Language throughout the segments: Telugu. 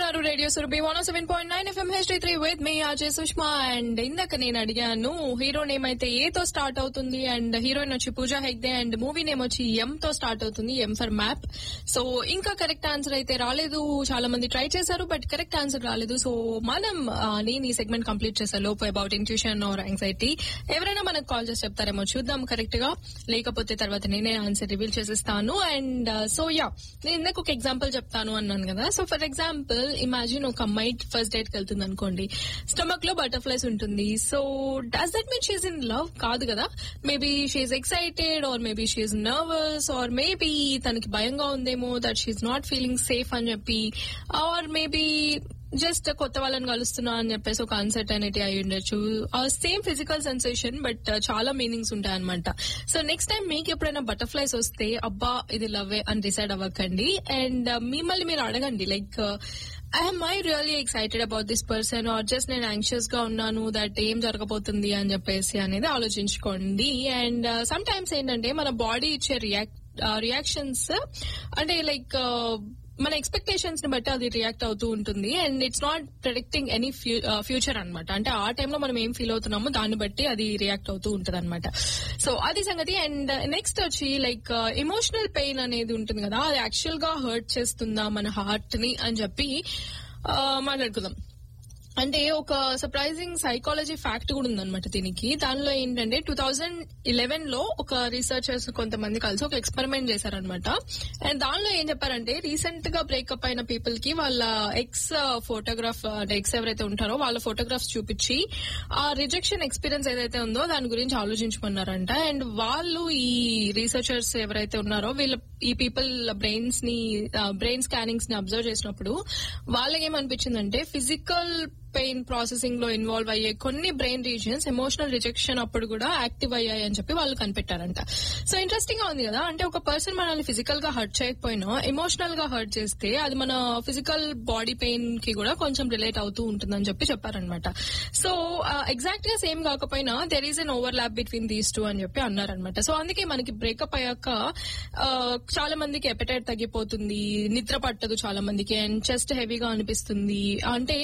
వింటున్నారు radio Surabhi one seven point nine FM HD three with me Ajay Sushma and ఇందాక నేను అడిగాను హీరో నేమ్ అయితే ఏ తో స్టార్ట్ అవుతుంది అండ్ హీరోయిన్ వచ్చి Pooja Hegde and movie name వచ్చి ఎం తో స్టార్ట్ అవుతుంది ఎం ఫర్ మ్యాప్ సో ఇంకా కరెక్ట్ ఆన్సర్ అయితే రాలేదు చాలా మంది ట్రై చేశారు బట్ కరెక్ట్ ఆన్సర్ రాలేదు సో మనం ఆ, నేను ఈ సెగ్మెంట్ కంప్లీట్ చేసే లోపు అబౌట్ ఇంట్యూషన్ ఆర్ యాంగ్జైటీ ఎవరైనా మనకు కాల్ చేసి చెప్తారేమో చూద్దాం కరెక్ట్ గా లేకపోతే తర్వాత నేనే ఆన్సర్ రివీల్ చేసేస్తాను అండ్ సో యా నేను ఇందాక ఒక ఎగ్జాంపుల్ చెప్తాను అన్నాను కదా సో ఫర్ ఎగ్జాంపుల్ ఇమాజిన్ ఒక అమ్మాయి ఫస్ట్ డేట్ కి వెళ్తుంది అనుకోండి స్టమక్ లో బటర్ఫ్లైస్ ఉంటుంది so does that mean she in love కాదు కదా maybe she excited or maybe she nervous or maybe తనకి భయంగా ఉందేమో that she not feeling safe అని చెప్పి ఆర్ మేబీ జస్ట్ కొత్త వాళ్ళని కలుస్తున్నా అని చెప్పేసి ఒక అన్సర్టనిటీ అయి ఉండొచ్చు సేమ్ ఫిజికల్ సెన్సేషన్ బట్ చాలా మీనింగ్స్ ఉంటాయి అనమాట సో నెక్స్ట్ టైం మీకు ఎప్పుడైనా బటర్ఫ్లైస్ వస్తే అబ్బా ఇది లవ్వే అని డిసైడ్ అవ్వకండి అండ్ మిమ్మల్ని మీరు అడగండి like I'm I really excited about this person or just నేను యాంగ్షియస్ గా ఉన్నాను దట్ ఏం జరగబోతుంది అని చెప్పేసి అనేది ఆలోచించుకోండి అండ్ సమ్ టైమ్స్ ఏంటంటే మన బాడీ ఇచ్చే రియాక్ట్ రియాక్షన్స్ అంటే లైక్ మన ఎక్స్పెక్టేషన్స్ ని బట్టి అది రియాక్ట్ అవుతూ ఉంటుంది and it's not predicting any future అన్నమాట అంటే ఆ టైంలో మనం ఏం ఫీల్ అవుతున్నామో దాన్ని బట్టి అది రియాక్ట్ అవుతూ ఉంటది అనమాట సో అది సంగతి అండ్ నెక్స్ట్ వచ్చి లైక్ ఎమోషనల్ పెయిన్ అనేది ఉంటుంది కదా అది యాక్చువల్ గా హర్ట్ చేస్తుందా మన హార్ట్ ని అని చెప్పి ఆ, మాట్లాడుకుందాం అంటే ఒక సర్ప్రైజింగ్ సైకాలజీ ఫ్యాక్ట్ కూడా ఉందన్నమాట దీనికి దానిలో ఏంటంటే టూ థౌజండ్ ఇలెవెన్ లో ఒక రీసెర్చర్స్ కొంతమంది కలిసి ఒక ఎక్స్పెరిమెంట్ చేశారనమాట అండ్ దానిలో ఏం చెప్పారంటే రీసెంట్ గా బ్రేకప్ అయిన పీపుల్ కి వాళ్ళ ఎక్స్ ఫోటోగ్రాఫ్ అంటే ఎక్స్ ఎవరైతే ఉంటారో వాళ్ళ ఫోటోగ్రాఫ్స్ చూపించి ఆ రిజెక్షన్ ఎక్స్పీరియన్స్ ఏదైతే ఉందో దాని గురించి ఆలోచించమన్నారంట అండ్ వాళ్ళు ఈ రీసెర్చర్స్ ఎవరైతే ఉన్నారో వీళ్ళ ఈ పీపుల్ బ్రెయిన్స్ ని బ్రెయిన్ స్కానింగ్స్ ని అబ్జర్వ్ చేసినప్పుడు వాళ్ళకి ఏమనిపించిందంటే ఫిజికల్ పెయిన్ ప్రాసెసింగ్ లో ఇన్వాల్వ్ అయ్యే కొన్ని బ్రెయిన్ రీజియన్స్ ఎమోషనల్ రిజెక్షన్ అప్పుడు కూడా యాక్టివ్ అయ్యాయి అని చెప్పి వాళ్ళు కనిపెట్టారంట సో ఇంట్రెస్టింగ్ గా ఉంది కదా అంటే ఒక పర్సన్ మనల్ని ఫిజికల్ గా హర్ట్ చేయకపోయినా ఎమోషనల్ గా హర్ట్ చేస్తే అది మన ఫిజికల్ బాడీ పెయిన్ కి కూడా కొంచెం రిలేట్ అవుతూ ఉంటుందని చెప్పి చెప్పారనమాట సో ఎగ్జాక్ట్ గా సేమ్ కాకపోయినా there is an overlap between these two అని చెప్పి అన్నారనమాట సో అందుకే మనకి బ్రేకప్ అయ్యాక ఆ, చాలా మందికి ఎపెటైట్ తగ్గిపోతుంది నిద్ర పట్టదు చాలా మందికి అండ్ చెస్ట్ హెవీగా అనిపిస్తుంది అంటే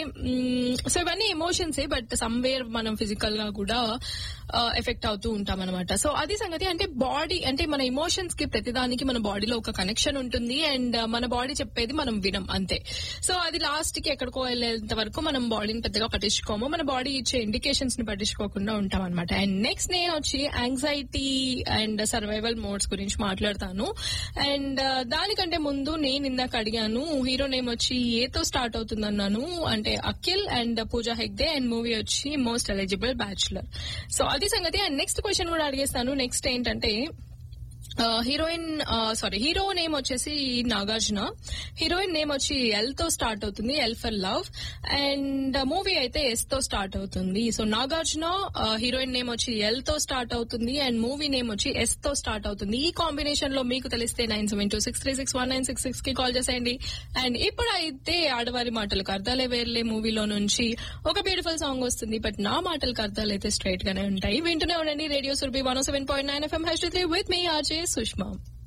సో ఇవన్నీ ఎమోషన్సే బట్ సమ్వేర్ మనం ఫిజికల్ గా కూడా ఎఫెక్ట్ అవుతూ ఉంటాం అనమాట సో అది సంగతి అంటే బాడీ అంటే మన ఎమోషన్స్ కి ప్రతిదానికి మన బాడీలో ఒక కనెక్షన్ ఉంటుంది అండ్ మన బాడీ చెప్పేది మనం వినం అంతే సో అది లాస్ట్ కి ఎక్కడికో వెళ్ళేంత వరకు మనం బాడీని పెద్దగా పట్టించుకోము మన బాడీ ఇచ్చే ఇండికేషన్స్ ని పట్టించుకోకుండా ఉంటాం అనమాట అండ్ నెక్స్ట్ నేను వచ్చి యాంగ్జైటీ అండ్ సర్వైవల్ మోడ్స్ గురించి మాట్లాడతాను అండ్ దానికంటే ముందు నేను ఇందాక అడిగాను హీరో నేమ్ వచ్చి ఏతో స్టార్ట్ అవుతుంది అన్నాను అంటే Akhil and Pooja Hegde and movie వచ్చి మోస్ట్ ఎలిజిబుల్ బ్యాచులర్ సో అది సంగతి అండ్ నెక్స్ట్ క్వశ్చన్ కూడా అడిగేస్తాను నెక్స్ట్ ఏంటంటే హీరోయిన్ సారీ హీరో నేమ్ వచ్చేసి నాగార్జున హీరోయిన్ నేమ్ వచ్చి ఎల్ తో స్టార్ట్ అవుతుంది L for love and movie అయితే ఎస్ తో స్టార్ట్ అవుతుంది సో నాగార్జున హీరోయిన్ నేమ్ వచ్చి ఎల్ తో స్టార్ట్ అవుతుంది అండ్ మూవీ నేమ్ వచ్చి ఎస్ తో స్టార్ట్ అవుతుంది ఈ కాంబినేషన్ లో మీకు తెలిస్తే nine seven two six three six one nine six six కి కాల్ చేసేయండి అండ్ ఇప్పుడు అయితే ఆడవారి మాటలకు అర్థాలే వేర్లే మూవీలో నుంచి ఒక బ్యూటిఫుల్ సాంగ్ వస్తుంది బట్ నా మాటలకు అర్థాలు అయితే స్ట్రైట్ గానే ఉంటాయి వింటూనే ఉండండి radio Surabhi one seven point nine FM H with me RJ Sushma